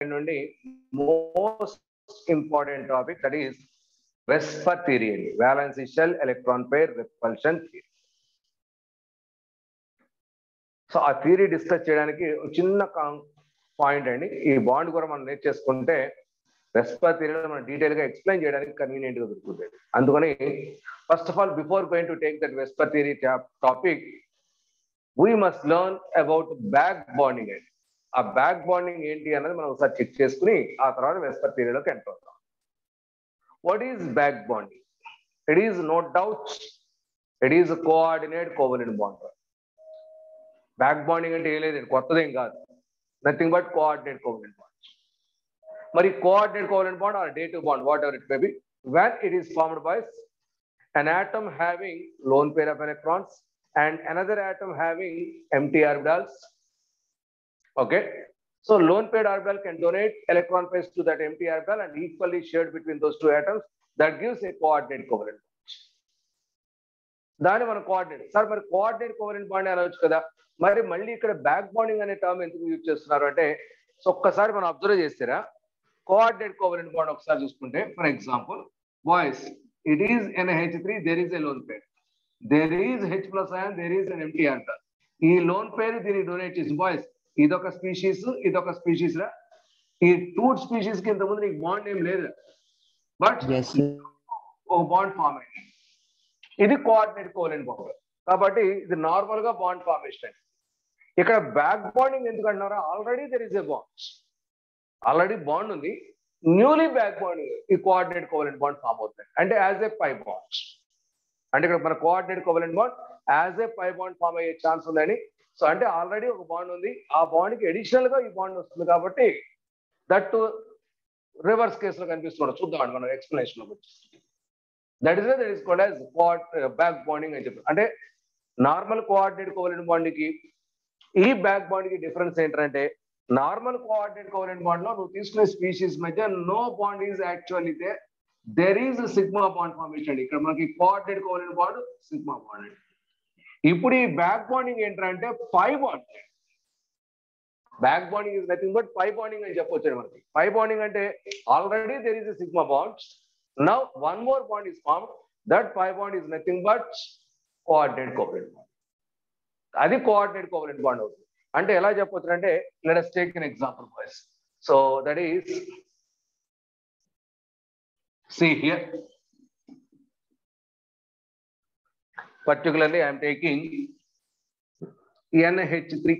నుండి most important topic that is VSEPR theory అండి valency shell electron pair repulsion theory so ఆ theory discuss చేయడానికి ఒక చిన్న పాయింట్ అండి ఈ బాండ్ కూడా మనం నేర్చేసుకుంటే వెస్పర్ థియరీలో మనం డీటెయిల్ గా ఎక్స్ప్లెయిన్ చేయడానికి కన్వీనియంట్ గా దొరుకుతుంది అందుకని first of all before going to take that VSEPR theory topic we must learn about back bonding అండి ఆ బ్యాక్ బాండింగ్ ఏంటి అన్నది మనం ఒకసారి చెక్ చేసుకుని ఆ తర్వాత వెస్పర్ థియరీలోకి ఎంటర్ అవుతాం what is back bonding it is no doubt it is coordinate covalent bond back bonding అంటే ఏం లేదండి కొత్తదేం కాదు nothing but coordinate covalent bond మరి coordinate covalent bond are they to bond whatever it may be when it is formed by an atom having lone pair of electrons and another atom having empty orbitals okay so lone pair orbital can donate electron pairs to that empty orbital and equally shared between those two atoms that gives a coordinate covalent దాన్ని మనం coordinate sir మరి coordinate covalent bond అనవచ్చు కదా మరి మళ్ళీ ఇక్కడ back bonding అనే term ఎందుకు యూజ్ చేస్తున్నారు అంటే సో ఒక్కసారి మనం అబ్జర్వ్ చేస్తారా కోఆర్డినేట్ కోవలెంట్ బాండ్ ఒకసారి చూసుకుంటే for example boys it is N H three there is a lone pair there is H plus and there is N empty అంటారు ఈ లోన్ పేరు దీనికి డొనేట్ చేసి బాయ్స్ ఇదొక స్పీషీస్ ఇదొక స్పీషీస్ రా ఈ టూ స్పీషీస్ కి ఇంతకుముందు నీకు బాండ్ ఏం లేదు బట్ Yes. ఒక బాండ్ ఫామ్ అయింది ఇది కోఆర్డినేట్ కోవలెంట్ బాండ్ కాబట్టి ఇది నార్మల్ గా బాండ్ ఫార్మేషన్ ఇక్కడ బ్యాక్ బాండింగ్ ఎందుకు అంటున్నారా already there is a bond already bond ఉంది న్యూలీ బ్యాక్ బాండింగ్ ఈ కోఆర్డినేట్ కోవలెంట్ బాండ్ ఫామ్ అవుతుంది అంటే యాజ్ ఏ పై బాండ్ అంటే ఇక్కడ మన coordinate covalent bond as a pi bond form అయ్యే ఛాన్స్ ఉందని సో అంటే ఆల్రెడీ ఒక బాండ్ ఉంది ఆ బాండ్ కి అడిషనల్ గా ఈ బాండ్ వస్తుంది కాబట్టి దట్ రివర్స్ కేసులో కనిపిస్తున్నాడు చూద్దాం మనం ఎక్స్ప్లెనేషన్ లో that is that is called as back bonding అని చెప్పి అంటే నార్మల్ కోఆర్డినేట్ కోవలెంట్ బాండ్ కి ఈ బ్యాక్ బాండ్ కి డిఫరెన్స్ ఏంటంటే నార్మల్ కోఆర్డినేట్ కోవలెంట్ బాండ్ లో నువ్వు తీసుకునే స్పీషీస్ మధ్య no bond is actually they there is sigma bond formation ఇక్కడ మనకి coordinate covalent bond sigma bond అండి ఇప్పుడు ఈ బ్యాక్ బాండింగ్ ఏంటంటే pi bond back bonding is nothing but pi bonding అని చెప్పొచ్చు మనకి ఫైవ్ బాండింగ్ అంటే already there is sigma bond now one more bond is form that pi bond is nothing but coordinate covalent bond అది coordinate covalent bond అవుతుంది అంటే ఎలా చెప్పొచ్చు అంటే let us take an example boys so that is see here particularly i am taking nh3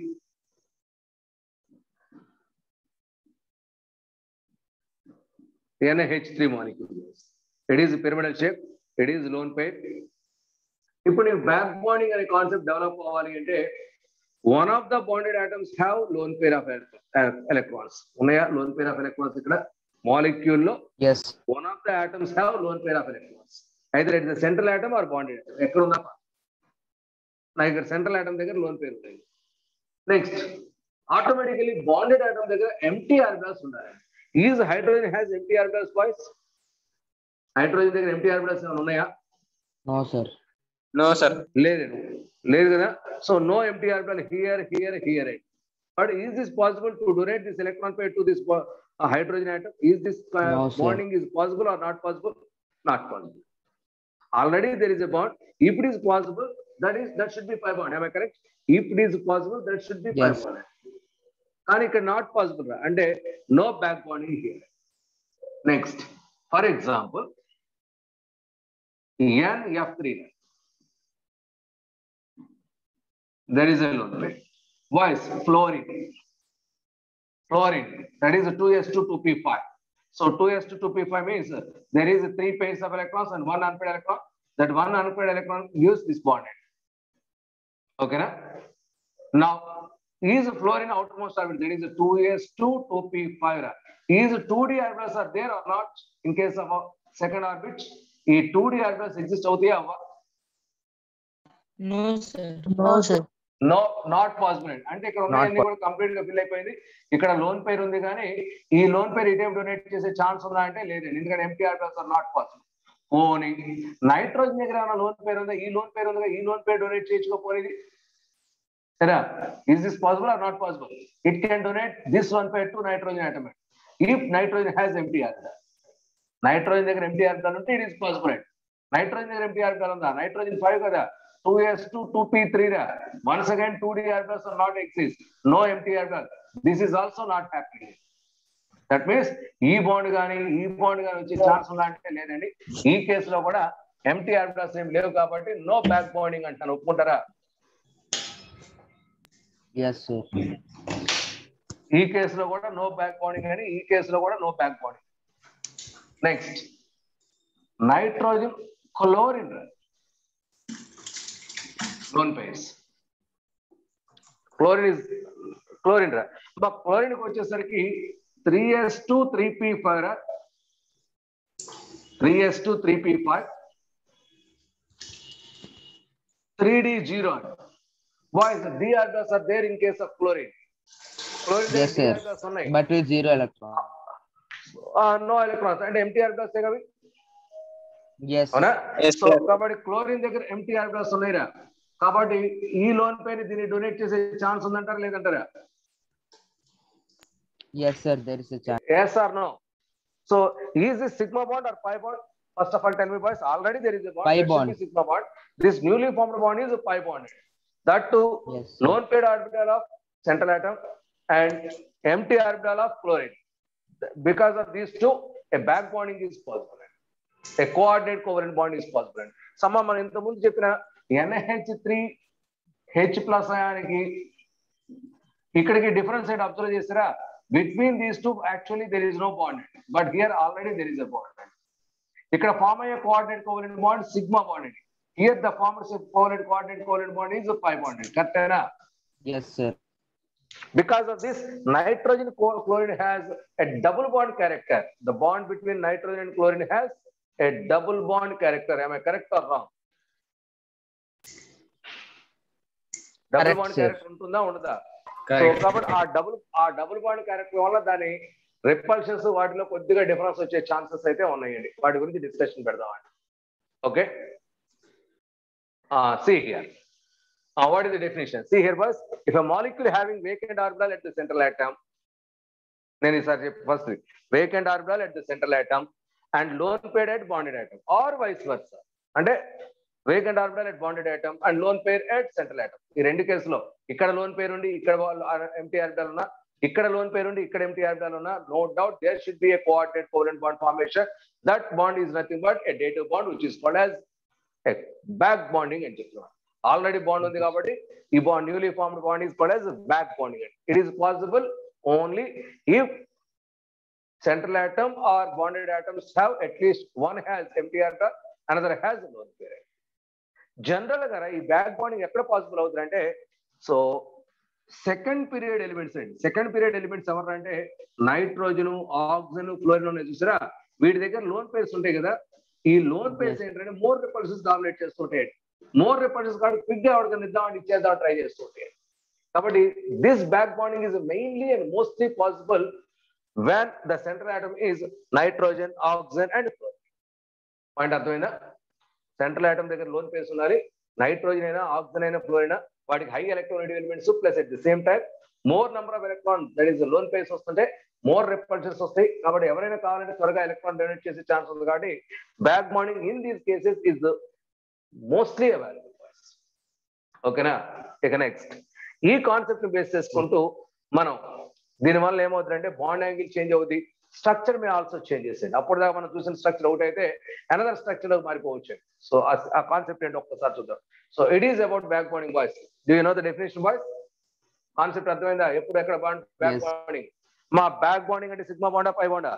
nh3 molecule it is pyramidal shape it is lone pair ఇప్పుడు నీకు back bonding అనే concept develop అవ్వాలి అంటే one of the bonded atoms have lone pair of electrons ఉన్నాయా lone pair of electrons ఇక్కడ molecule లో Yes. one of the atoms have lone pair of electrons. Either it is a central atom or bonded atom. ఎక్కడ ఉందా నా ఇక్కడ central atom దగ్గర lone pair ఉంది next automatically bonded atom దగ్గర empty orbitals ఉండాలి is hydrogen has empty orbitals boys hydrogen దగ్గర empty orbitals ఏమైనా ఉన్నాయా No, sir. No, sir. లేదు లేదు కదా so no empty orbital here here here but is this possible to donate this electron pair to this hydrogen atom is this No, sir. Bonding is possible or not possible not possible already there is a bond if it is possible that is that should be pi bond am i correct if it is possible that should be pi Yes. bond కానీ ఇక్కడ not possible అంటే no back bonding here next for example N F three there is a loan pair. Voice, fluorine. Fluorine, that is a 2s to 2p5. So 2s to 2p5 means uh, there is a three pairs of electrons and one unpaired electron. That one unpaired electron gives this bonded. Okay, na? Now, is fluorine outermost orbit, there is a 2s to 2p5. ra. Is 2d orbitals are there or not in case of a second orbit? ఈ 2d orbitals exist అవుతాయా అవ్వ No, sir. No, sir. No not possible అంటే ఇక్కడ ఉన్నాయన్నీ కూడా complete గా fill అయిపోయింది ఇక్కడ loan pair ఉంది కానీ ఈ లోన్ పేరు ఇటేం డొనేట్ చేసే ఛాన్స్ ఉందా అంటే లేదండి ఎందుకంటే ఎంటీఆర్ ప్లస్ ఆర్ నాట్ పాసిబుల్ పోనీ నైట్రోజన్ దగ్గర ఏమైనా లోన్ పేరు ఉందా ఈ లోన్ పేరు ఉందా ఈ లోన్ పేరు డొనేట్ చేసుకోపోనేది సరే is this possible or not possible it can donate this one pair to nitrogen atom if nitrogen has empty orbital nitrogen దగ్గర ఎంటీ ఆర్బిటాల్ ఉంటే ఇట్ ఈస్ పాసిబుల్ నైట్రోజన్ దగ్గర ఎంటీ ఆర్బిటాల్ ఉందా nitrogen five కదా two S two two P three రా once again two D orbitals are not exist no empty orbital this is also not happening that means ఈ bond కానీ ఈ bond కానీ వచ్చే chance ఉందా అంటే లేదండి ఈ కేసులో కూడా ఎంటీ ఆర్బిటాల్స్ ఏం లేవు కాబట్టి నో బ్యాక్ బాండింగ్ అంటాను ఒప్పుకుంటారా ఎస్ సార్ ఈ కేసులో కూడా నో బ్యాక్ బాండింగ్ అని ఈ కేసులో కూడా no back bonding next nitrogen chlorine lone pairs chlorine is chlorine రా క్లోరిన్ వచ్చేసరికి three S two three P five three S two three P five three D zero boys D ఆర్గాస్ are there in case of chlorine chlorine Yes, sir. ఉన్నాయి but with zero electron no electrons అంటే empty ఆర్గాస్ అవి yes అవునా Yes, so sir. కాబట్టి chlorine దగ్గర empty ఆర్గాస్ ఉన్నాయిరా కాబట్టి ఈ లోన్ పైన దీన్ని డొనేట్ చేసే ఛాన్స్ ఉందంటారా లేదంటారా yes sir there is a chance yes or no so is this sigma bond or pi bond first of all tell me boys already there is a bond Pi There should bond. be sigma bond this newly formed bond is a pi bond that too yes lone paired orbital of central atom and empty orbital of chlorine because of these two a back bonding is possible a coordinate covalent bond is possible సమ్మ మనం ఇంత ముందు చెప్పిన NH three H plus అయానికి ఇక్కడికి difference ఏంటి observe చేస్తారా between these two actually there is no bond but here already there is a bond ఇక్కడ ఫార్మ్ అయ్యే coordinate covalent bond sigma bond ఇది here the formers covalent coordinate covalent bond is pi bond కరెక్టేనా yes sir because of this nitrogen co- chlorine has a double bond character the bond between nitrogen and chlorine has a double bond character am i correct or wrong double Correct, bond sir. Character ఉంటుందా ఉండదా so Correct. కాబట్టి ఆ double ఆ double bond character వల్ల దాని repulsions వాటిలో కొద్దిగా difference వచ్చే ఛాన్సెస్ అయితే ఉన్నాయండి వాటి గురించి డిస్కషన్ పెడదామండి okay see here what is the definition see here bus if a molecule having vacant orbital at the central atom నేను ఈసారి చెప్పి first vacant orbital at the central atom and lone paired at bonded atom or vice versa అంటే vacant orbital at bonded atom and lone pair at central atom ఈ రెండు కేసులో ఇక్కడ loan pair ఉండి ఇక్కడ ఎంటీ ఆర్బిటల్ ఉన్నా ఇక్కడ loan pair ఉండి ఇక్కడ ఎంటీ ఆర్బిటల్ ఉన్నా no doubt there should be a coordinate covalent bond formation that bond is nothing but a dative bond which is called as back bonding అని చెప్తున్నాను ఆల్రెడీ బాండ్ ఉంది కాబట్టి ఈ bond newly formed bond is called as back bonding it is possible only if central atom or bonded atoms have at least one has empty orbital, another has a lone pair. General గా ఈ back bonding ఎక్కడ possible అవుతుంది అంటే so second period elements అండి second period elements ఎవరంటే nitrogen oxygen chlorine ఉన్నాయి చూసారా వీటి దగ్గర లోన్ పేర్స్ ఉంటాయి కదా ఈ లోన్ పేర్స్ ఏంటంటే మోర్ రిపల్సెస్ డామినేట్ చేస్తుంటాయి మోర్ రిపల్సెస్ కాబట్టి క్విక్ గా ఎవరికైనా ఇద్దామని ఇచ్చేద్దాం ట్రై చేస్తుంటాయి కాబట్టి this back bonding is mainly and mostly possible when the central atom is nitrogen, oxygen and chlorine. Point అర్థమైందా సెంట్రల్ ఆటమ్ దగ్గర లోన్ పేస్ ఉండాలి నైట్రోజన్ అయినా ఆక్సిజన్ అయినా ఫ్లోరైనా వాటికి high electron elements plus at the same time more number of electron that is lone pairs వస్తుంటే more repulsions వస్తాయి కాబట్టి ఎవరైనా కావాలంటే త్వరగా ఎలక్ట్రాన్ డొనేట్ చేసే ఛాన్స్ ఉంది కాబట్టి back bonding in these cases is mostly available ఓకేనా ఇక నెక్స్ట్ ఈ కాన్సెప్ట్ ని బేస్ చేసుకుంటూ మనం దీనివల్ల ఏమవుతుందంటే బాండ్ యాంగిల్ చేంజ్ అవుతుంది స్ట్రక్చర్ మే ఆల్సో చేంజ్ చేసేది అప్పుడు దాకా మనం చూసిన స్ట్రక్చర్ అవుట్ అయితే అనదర్ స్ట్రక్చర్ మారిపోవచ్చు సో ఆ కాన్సెప్ట్ ఏంటో ఒక్కసారి చూద్దాం so it is about back bonding boys do you know the definition boys concept అర్థమైందా ఎప్పుడు ఎక్కడ బాండ్ బ్యాక్ Yes. బాండింగ్ మా బ్యాక్ బాండింగ్ అంటే సిగ్మా బాండా పై బాండా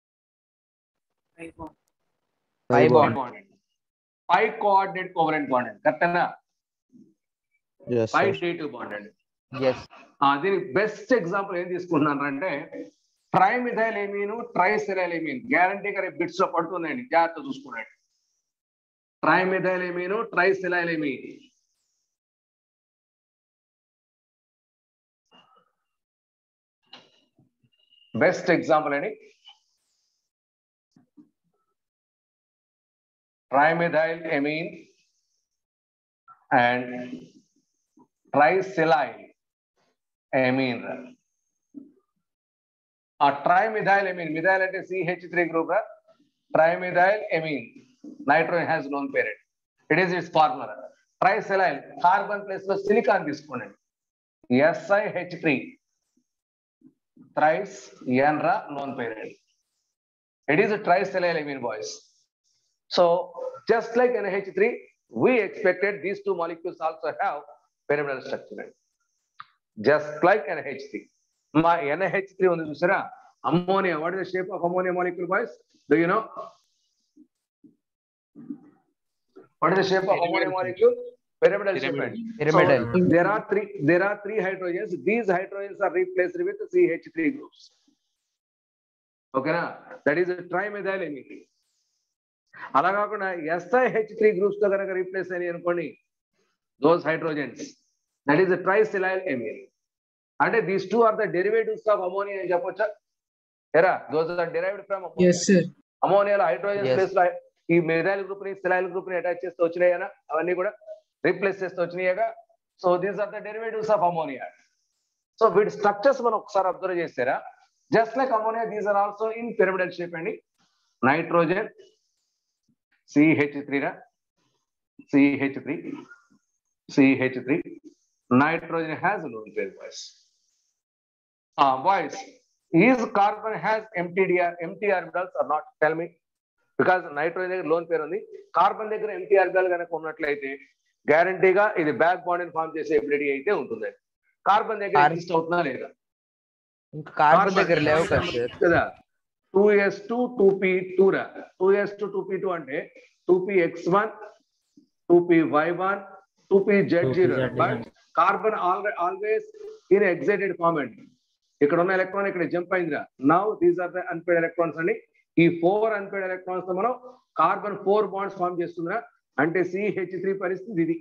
Pi bond. Pi coordinate covalent bond అండి కరెక్టేనా ఎస్ పై డేటివ్ బాండ్ అండి ఎస్ ఆ, దీనికి బెస్ట్ ఎగ్జాంపుల్ ఏం తీసుకుంటున్నాను అంటే ట్రైమిథైల్ ఏమీను ట్రైసెరైల్ ఏమీన్ గ్యారంటీగా రేపు బిట్స్ లో పడుతుందండి జాగ్రత్త చూసుకున్నాడు trimethyl amine trisilyl amine best example అండి trimethyl amine and trisilyl amine ఆ ట్రైమిథైల్ ఎమీన్ మిథైల్ అంటే CH three group trimethyl amine nitrogen has lone parent it is it's formula trisilyl carbon place లో silicon తీసుకోండి SiH three thrice ఎన్రా lone parent it is a tricyclyl amine boys. So just like NH3, we expected these two molecules also have pyramidal structure. Just like NH3. My NH3 on the Susara, ammonia. What is the shape of ammonia molecule, boys? Do you know? What is the shape of ammonia molecule? Pyramidal shape. Pyramidal. So, there are three. There are three hydrogens. These hydrogens are replaced with CH3 groups. ఓకేనా that is trimethyl amine అలా కాకుండా SIH three groups తో కనుక replace అయినాయి అనుకోండి those hydrogens that is trisilyl amine అంటే these two are the derivatives of ammonia అని చెప్పొచ్చా ఎరా those are derived from Yes, sir. అమోనియాలో హైడ్రోజన్ Yes. ప్లేస్ లో ఈ మెథైల్ గ్రూప్ ని సిలైల్ గ్రూప్ ని అటాచ్ చేస్తూ వచ్చినాయనా అవన్నీ కూడా రీప్లేస్ చేస్తూ వచ్చినాయిగా so these are the derivatives of ammonia so వీటి స్ట్రక్చర్స్ మనం ఒకసారి అబ్జర్వ్ చేస్తారా just like ammonia these are also in pyramidal shape అండి నైట్రోజన్ సిహెచ్ త్రీ రా CH three CH three nitrogen has lone pair boys boys is carbon has ఎంటీడీఆర్ empty orbitals are not tell me because nitrogen దగ్గర lone pair ఉంది carbon దగ్గర empty orbital కనుక ఉన్నట్లయితే గ్యారంటీగా ఇది బ్యాక్ బాండ్ ఫామ్ చేసే ఎబిలిటీ అయితే ఉంటుంది కార్బన్ దగ్గర Car- ఎగ్జిస్ట్ అవుతుందా లేదా ఇంకా కార్బన్ దగ్గర లేవు కదా సార్ కదా two S two two P two రా two S two two P two అంటే two P X one two P Y one two P Z 2p zero Z0. But carbon always in excited format ఇక్కడ ఉన్న electron ఇక్కడ jump అయిందిరా now these are the unpaired electrons అండి ఈ four unpaired electrons తో మనం carbon four bonds form చేస్తుందిరా అంటే సిహెచ్ త్రీ పరిస్థితి ఇది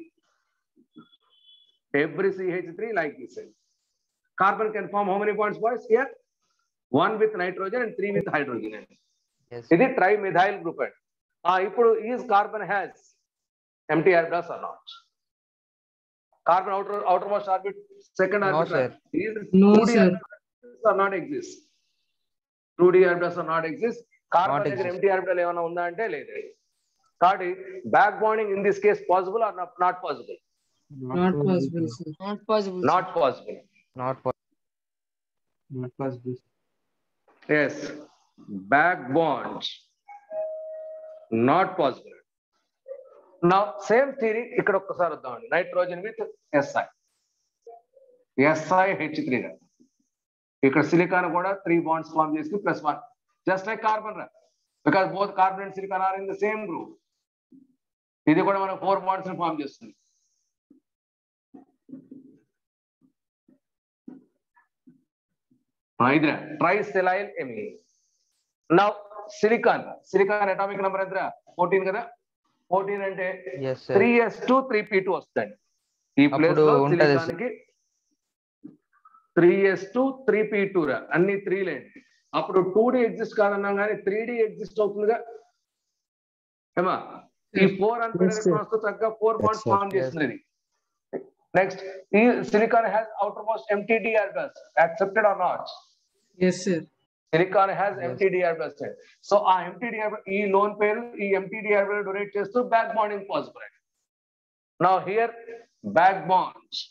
every CH three like this carbon can form how many bonds boys here one with nitrogen and three with hydrogen Yes. ఇది trimethyl group అండి ఆ ఇప్పుడు is carbon has empty orbitals are not carbon outer outer most orbit second No, sir. No, sir. Are not exist two D orbitals are not exist carbon Not దగ్గర exist. Empty orbital ఏమైనా ఉందా అంటే లేదు కాబట్టి back bonding in this case possible or not possible Not possible, sir. Not possible. Not possible not Not possible. Yes, back bonds. Not possible. Now, same theory ఇక్కడ ఒక్కసారి వద్దామండి nitrogen with Si Si H three ఇక్కడ silicon కూడా three bonds form చేసి plus one just like carbon రా because both carbon and silicon are in the same group ఇది కూడా మనం ఫోర్ బాండ్స్ ఫార్మ్ చేస్తుంది ఇదిరా trisilyl amine now silicon silicon atomic number ఎంత ఫోర్టీన్ కదా ఫోర్టీన్ అంటే yes sir three S two three P two వస్తాయి ఈ ప్లేస్ అప్పుడు లో ఉంటది సిలికాన్కి three S two three P two రా అన్ని త్రీ లేండి అప్పుడు టూ డి ఎగ్జిస్ట్ కాదన్నాం కానీ త్రీ డి ఎగ్జిస్ట్ అవుతుందిగా ఏమా ఈ ఫోర్ Yes, sir. అనుకునే చక్కగా four Yes, bonds sir. Form చేస్తుంది ఇది నెక్స్ట్ ఈ silicon has outer most empty d orbitals accepted are not Yes, sir. Silicon has Yes. Empty d orbitals so ఆ ఎంటీడీఆర్ ఈ లోన్ పేరు ఈ ఎంటీడీఆర్ పేరు డొనేట్ చేస్తూ back bonding possible now here back bonds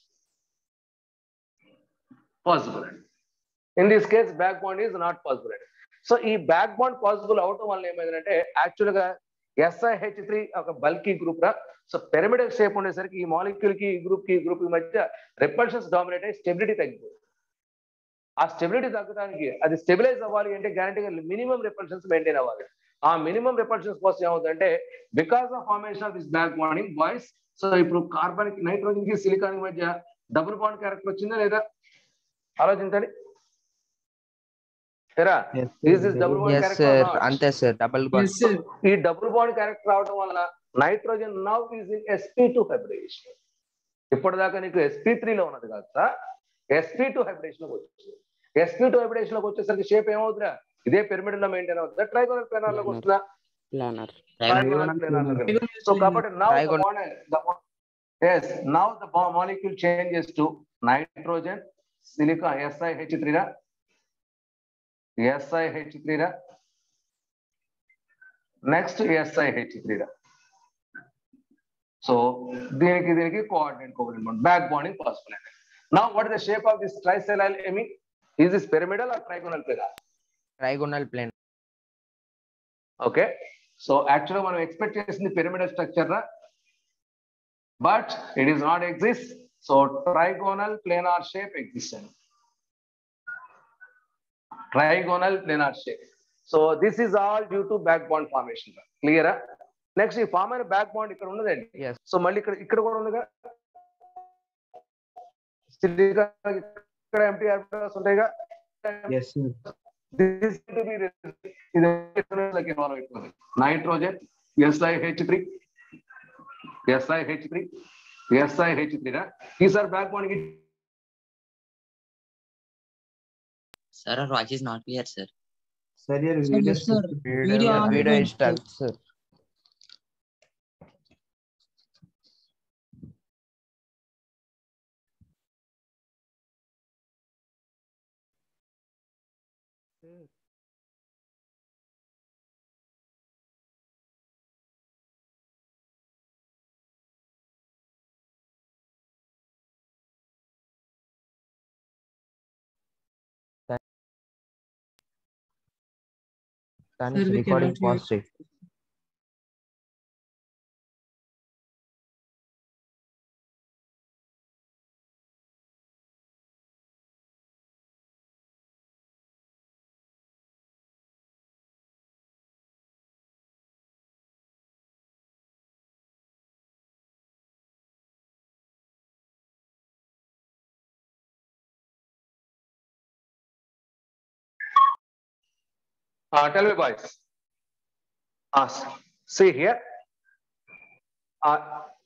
possible in this case back bond is not possible so ఈ back bond possible అవటం వల్ల ఏమైందంటే యాక్చువల్ గా ఎస్ఐహెచ్ త్రీ ఒక బల్కీ గ్రూప్ రా సో పిరమిడల్ షేప్ ఉండేసరికి ఈ మాలిక్యూల్ కి ఈ గ్రూప్ కి ఈ గ్రూప్ కి మధ్య రిపల్షన్స్ డామినేట్ అయ్యి స్టెబిలిటీ తగ్గిపోయింది ఆ స్టెబిలిటీ తగ్గడానికి అది స్టెబిలైజ్ అవ్వాలి అంటే గ్యారంటీగా మినిమం రిపల్షన్స్ మెయింటైన్ అవ్వాలి ఆ మినిమం రిపల్షన్స్ కోసం ఏమవుతుందంటే because of formation of this back bonding boys so ఇప్పుడు కార్బన్ నైట్రోజన్ కి సిలికాన్ కి మధ్య డబుల్ బాండ్ క్యారెక్టర్ వచ్చిందా లేదా ఆలోచించండి సరే Is this double bond yes character or sir not? అంతే సార్ డబుల్ Yes, sir. ఈ డబుల్ బాండ్ క్యారెక్టర్ రావడం వల్ల nitrogen now is in SP two hybridization ఇప్పటిదాకా నీకు ఎస్పీ లో ఉన్నది కాదు ఎస్పీ టూ హైబ్రిడేషన్ లోకి వచ్చింది ఎస్పీ టూ హైబ్రిడేషన్ లోకి వచ్చేసరికి షేప్ ఏమవుతుందా ఇదే పిరమిడ్ లో మెయింటైన్ అవుతుందా ట్రైగోనల్ ప్లేనార్ లోకి వస్తుందా Planar. Trigonal planar look. So కాబట్టి now the Trigon- bond, the bond, yes, now the bond molecule changes to nitrogen, silicon, SiH3 ra, SiH త్రీరా next SiH త్రీరా సో దీనికి దీనికి coordinate coordinate back bonding possible అండి నా what is the shape of this trisilyl amine is this pyramidal or trigonal pyramid trigonal plane okay so యాక్చువల్గా మనం expect చేసింది pyramidal structure రా but it is not exist so trigonal planar shape exist అండి trigonal planar shape so this is all due to back bond formation క్లియరా next ఈ form అయిన back bond ఇక్కడ ఉన్నదండి Yes. సో మళ్ళీ ఇక్కడ ఇక్కడ కూడా ఉందిగా సిలికా ఇక్కడ ఎంటీ ఉంటాయిగా yes sir this to be ఇది like involve అయిపోతుంది nitrogen SiH three SiH three SiH three ఈసారి back bond Sir, our watch is not clear, sir. Sir your Sir, video yes, sir. Video Video on video the- install sir దాని Sir, we recording cannot pause చేయి Uh, tell me, boys. Uh, see here. Uh,